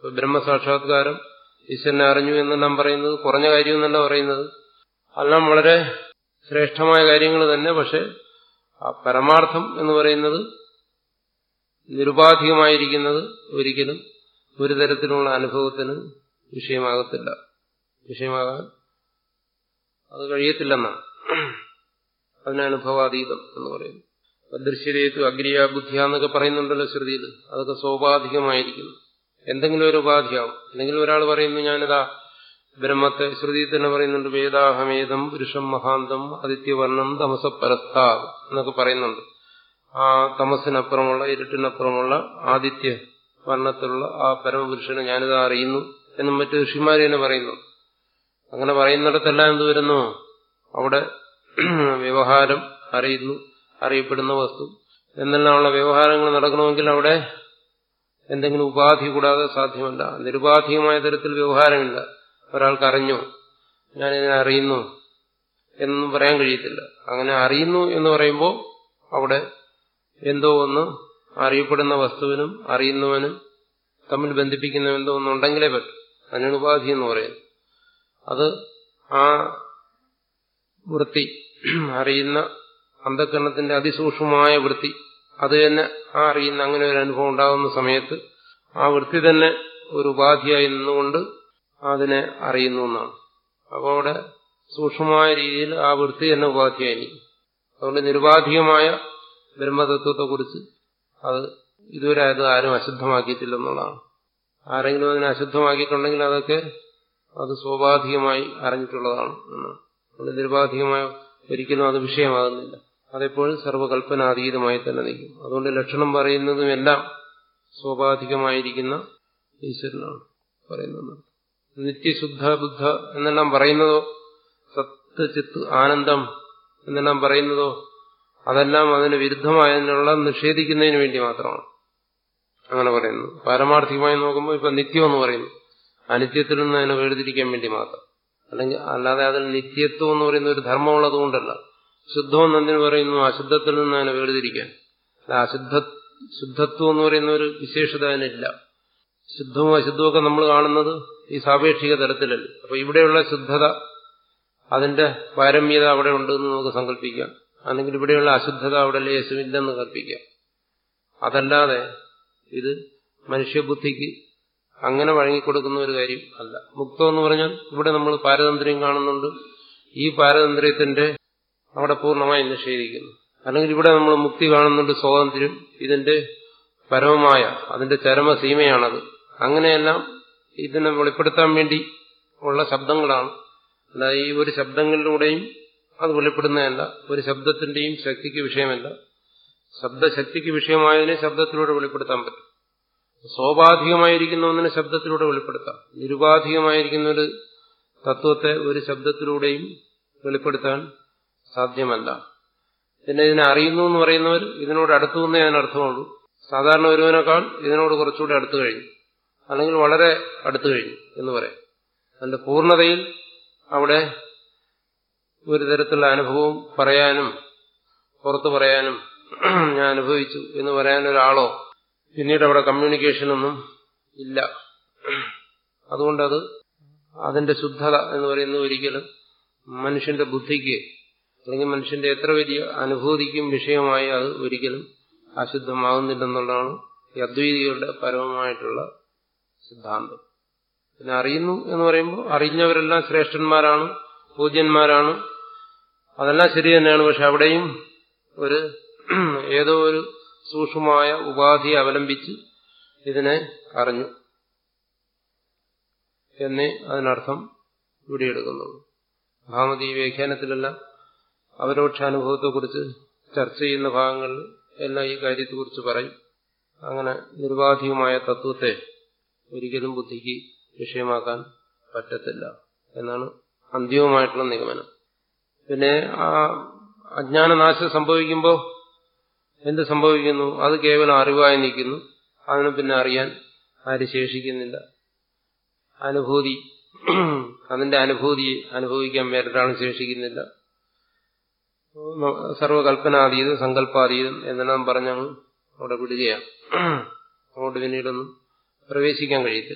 ഇപ്പൊ ബ്രഹ്മസാക്ഷാത്കാരം ഈശ്വരനെ അറിഞ്ഞു എന്നെല്ലാം പറയുന്നത് കുറഞ്ഞ കാര്യമെന്നല്ല പറയുന്നത് എല്ലാം വളരെ ശ്രേഷ്ഠമായ കാര്യങ്ങൾ തന്നെ പക്ഷെ ആ പരമാർത്ഥം എന്ന് പറയുന്നത് നിരുപാധികമായിരിക്കുന്നത് ഒരിക്കലും ഒരു തരത്തിലുള്ള അനുഭവത്തിന് വിഷയമാകത്തില്ല വിഷയമാകാൻ അത് കഴിയത്തില്ലെന്നാണ് അതിന് അനുഭവാതീതം എന്ന് പറയുന്നു അദൃശ്യതേത്തു അഗ്രിയ ബുദ്ധിയ എന്നൊക്കെ പറയുന്നുണ്ടല്ലോ ശ്രുതിയിൽ അതൊക്കെ സ്വാഭാവികമായിരിക്കുന്നു എന്തെങ്കിലും ഒരു ഉപാധിയാവും അല്ലെങ്കിൽ ഒരാൾ പറയുന്നു ഞാനിതാ ബ്രഹ്മത്തെ ശ്രുതിയിൽ തന്നെ പറയുന്നുണ്ട് വേദാഹമേദം പുരുഷം മഹാന്തം ആദിത്യവർണം തമസപരസ്ഥാ എന്നൊക്കെ പറയുന്നുണ്ട് ആ തമസിനപ്പുറമുള്ള ഇരുട്ടിനപ്പുറമുള്ള ആദിത്യ വർണ്ണത്തിലുള്ള ആ പരമപുരുഷനെ ഞാനിതാ അറിയുന്നു എന്നും മറ്റു ഋഷിമാര് തന്നെ പറയുന്നു അങ്ങനെ പറയുന്നിടത്തെല്ലാം എന്ത് വരുന്നു അവിടെ വ്യവഹാരം അറിയുന്നു അറിയപ്പെടുന്ന വസ്തു എന്നെല്ലാമുള്ള വ്യവഹാരങ്ങൾ നടക്കണമെങ്കിൽ അവിടെ എന്തെങ്കിലും ഉപാധി കൂടാതെ സാധ്യമല്ല നിരുപാധികമായ തരത്തിൽ വ്യവഹാരമില്ല ഒരാൾക്ക് അറിഞ്ഞു ഞാനിതിനെ അറിയുന്നു എന്നൊന്നും പറയാൻ കഴിയത്തില്ല അങ്ങനെ അറിയുന്നു എന്ന് പറയുമ്പോൾ അവിടെ എന്തോ ഒന്ന് അറിയപ്പെടുന്ന വസ്തുവിനും അറിയുന്നവനും തമ്മിൽ ബന്ധിപ്പിക്കുന്ന എന്തോ ഒന്നുണ്ടെങ്കിലേ പറ്റും അതിനാണ് ഉപാധി എന്ന് പറയുന്നത് അത് ആ വൃത്തി അറിയുന്ന അന്ധകരണത്തിന്റെ അതിസൂക്ഷ്മമായ വൃത്തി അത് തന്നെ ആ അറിയുന്ന അങ്ങനെ ഒരു അനുഭവം ഉണ്ടാകുന്ന സമയത്ത് ആ വൃത്തി തന്നെ ഒരു ഉപാധിയായി നിന്നുകൊണ്ട് അതിനെ അറിയുന്നു എന്നാണ് അപ്പോൾ അവിടെ സൂക്ഷ്മമായ രീതിയിൽ ആ വൃത്തി തന്നെ ഉപാധിയായി അതുകൊണ്ട് നിരുപാധികമായ ബ്രഹ്മതത്വത്തെക്കുറിച്ച് അത് ഇതുവരെ അത് ആരും അശുദ്ധമാക്കിയിട്ടില്ലെന്നുള്ളതാണ് ആരെങ്കിലും അതിനെ അശുദ്ധമാക്കിയിട്ടുണ്ടെങ്കിൽ അതൊക്കെ അത് സ്വാഭാവികമായി അറിഞ്ഞിട്ടുള്ളതാണ് എന്നാണ് അതുകൊണ്ട് നിരുപാധികമായ ഒരിക്കലും അത് വിഷയമാകുന്നില്ല അതെപ്പോഴും സർവകൽപ്പനാതീതമായി തന്നെ നിൽക്കും അതുകൊണ്ട് ലക്ഷണം പറയുന്നതും എല്ലാം സ്വാഭാവികമായിരിക്കുന്ന ഈശ്വരനാണ് പറയുന്നത് നിത്യശുദ്ധ ബുദ്ധ എന്നെല്ലാം പറയുന്നതോ സത്ത് ചിത്ത് ആനന്ദം എന്നെല്ലാം പറയുന്നതോ അതെല്ലാം അതിന് വിരുദ്ധമായതിനുള്ള നിഷേധിക്കുന്നതിന് വേണ്ടി മാത്രമാണ് അങ്ങനെ പറയുന്നു പാരമാർത്ഥികമായി നോക്കുമ്പോൾ ഇപ്പൊ നിത്യം എന്ന് പറയുന്നു അനിത്യത്തിൽ നിന്ന് അതിനെ വേർതിരിക്കാൻ വേണ്ടി മാത്രം അല്ലെങ്കിൽ അല്ലാതെ അതിൽ നിത്യത്വം എന്ന് പറയുന്ന ഒരു ധർമ്മമുള്ളത് കൊണ്ടല്ല ശുദ്ധം എന്നതിന് പറയുന്നു അശുദ്ധത്തിൽ നിന്ന് അതിനെ വേർതിരിക്കാൻ അല്ല അശുദ്ധ ശുദ്ധത്വം എന്ന് പറയുന്ന ഒരു വിശേഷത അതിനില്ല ശുദ്ധവും അശുദ്ധവും ഒക്കെ നമ്മൾ കാണുന്നത് ഈ സാപേക്ഷിക തലത്തിലല്ലേ അപ്പൊ ഇവിടെയുള്ള ശുദ്ധത അതിന്റെ പാരമ്യത അവിടെ ഉണ്ടെന്ന് നമുക്ക് സങ്കല്പിക്കാം അല്ലെങ്കിൽ ഇവിടെയുള്ള അശുദ്ധത അവിടെ ലേശമില്ലെന്ന് കൽപ്പിക്കാം അതല്ലാതെ ഇത് മനുഷ്യബുദ്ധിക്ക് അങ്ങനെ വഴങ്ങിക്കൊടുക്കുന്ന ഒരു കാര്യം അല്ല മുക്തം എന്ന് പറഞ്ഞാൽ ഇവിടെ നമ്മൾ പാരതന്ത്ര്യം കാണുന്നുണ്ട് ഈ പാരതന്ത്ര്യത്തിന്റെ അവിടെ പൂർണ്ണമായി നിഷേധിക്കുന്നു അല്ലെങ്കിൽ ഇവിടെ നമ്മൾ മുക്തി കാണുന്നുണ്ട് സ്വാതന്ത്ര്യം ഇതിന്റെ പരമമായ അതിന്റെ ചരമസീമയാണത് അങ്ങനെയെല്ലാം ഇതിനെ വെളിപ്പെടുത്താൻ വേണ്ടി ഉള്ള ശബ്ദങ്ങളാണ് അല്ലാതെ ഈ ഒരു ശബ്ദങ്ങളിലൂടെയും അത് വെളിപ്പെടുന്നതല്ല ഒരു ശബ്ദത്തിന്റെയും ശക്തിക്ക് വിഷയമല്ല ശബ്ദശക്തിക്ക് വിഷയമായതിനെ ശബ്ദത്തിലൂടെ വെളിപ്പെടുത്താൻ പറ്റും സ്വാഭാവികമായിരിക്കുന്ന ഒന്നിനെ ശബ്ദത്തിലൂടെ വെളിപ്പെടുത്താം നിരുപാധികമായിരിക്കുന്ന ഒരു തത്വത്തെ ഒരു ശബ്ദത്തിലൂടെയും വെളിപ്പെടുത്താൻ സാധ്യമല്ല പിന്നെ ഇതിനെ അറിയുന്നു എന്ന് പറയുന്നവർ ഇതിനോട് അടുത്തു എന്നേ അതിനർത്ഥമുള്ളൂ സാധാരണ ഒരുവനേക്കാൾ ഇതിനോട് കുറച്ചുകൂടി അടുത്തു കഴിഞ്ഞു അല്ലെങ്കിൽ വളരെ അടുത്തു കഴിഞ്ഞു എന്ന് പറയാം അതിന്റെ പൂർണ്ണതയിൽ അവിടെ ഒരു തരത്തിലുള്ള അനുഭവം പറയാനും പുറത്തു പറയാനും ഞാൻ അനുഭവിച്ചു എന്ന് പറയാൻ ഒരാളോ പിന്നീട് അവിടെ കമ്മ്യൂണിക്കേഷനൊന്നും ഇല്ല അതുകൊണ്ടത് അതിന്റെ ശുദ്ധത എന്ന് പറയുന്നത് ഒരിക്കലും മനുഷ്യന്റെ ബുദ്ധിക്ക് അല്ലെങ്കിൽ മനുഷ്യന്റെ എത്ര വലിയ അനുഭൂതിക്കും വിഷയമായി അത് ഒരിക്കലും അശുദ്ധമാകുന്നില്ലെന്നുള്ളതാണ് ഈ അദ്വൈതികളുടെ പരമമായിട്ടുള്ള സിദ്ധാന്തം പിന്നെ അറിയുന്നു എന്ന് പറയുമ്പോൾ അറിഞ്ഞവരെല്ലാം ശ്രേഷ്ഠന്മാരാണ് പൂജ്യന്മാരാണ് അതെല്ലാം ശരി തന്നെയാണ് പക്ഷെ അവിടെയും ഒരു ഏതോ ഒരു സൂക്ഷ്മമായ ഉപാധിയെ അവലംബിച്ച് ഇതിനെ അറിഞ്ഞു എന്നേ അതിനർത്ഥം ഇവിടെ എടുക്കുന്നുള്ളൂ ഭാമതി വ്യാഖ്യാനത്തിലെല്ലാം അവരോക്ഷാനുഭവത്തെക്കുറിച്ച് ചർച്ച ചെയ്യുന്ന ഭാഗങ്ങളിൽ എല്ലാം ഈ കാര്യത്തെക്കുറിച്ച് പറയും അങ്ങനെ നിർവാധികമായ തത്വത്തെ ഒരിക്കലും ബുദ്ധിക്ക് വിഷയമാക്കാൻ പറ്റത്തില്ല എന്നാണ് അന്തിമമായിട്ടുള്ള നിഗമനം പിന്നെ ആ അജ്ഞാനനാശം സംഭവിക്കുമ്പോൾ എന്ത് സംഭവിക്കുന്നു അത് കേവലം അറിവായി നിൽക്കുന്നു അതിനെ പിന്നെ അറിയാൻ ആര് ശേഷിക്കുന്നില്ല അനുഭൂതി അതിന്റെ അനുഭൂതി അനുഭവിക്കാൻ വേറൊരാളും ശേഷിക്കുന്നില്ല സർവകൽപ്പനാതീതം സങ്കല്പാതീതം എന്നെല്ലാം പറഞ്ഞാണ് അവിടെ വിടുകയാണ് അങ്ങോട്ട് പിന്നീടൊന്നും പ്രവേശിക്കാൻ കഴിയത്തില്ല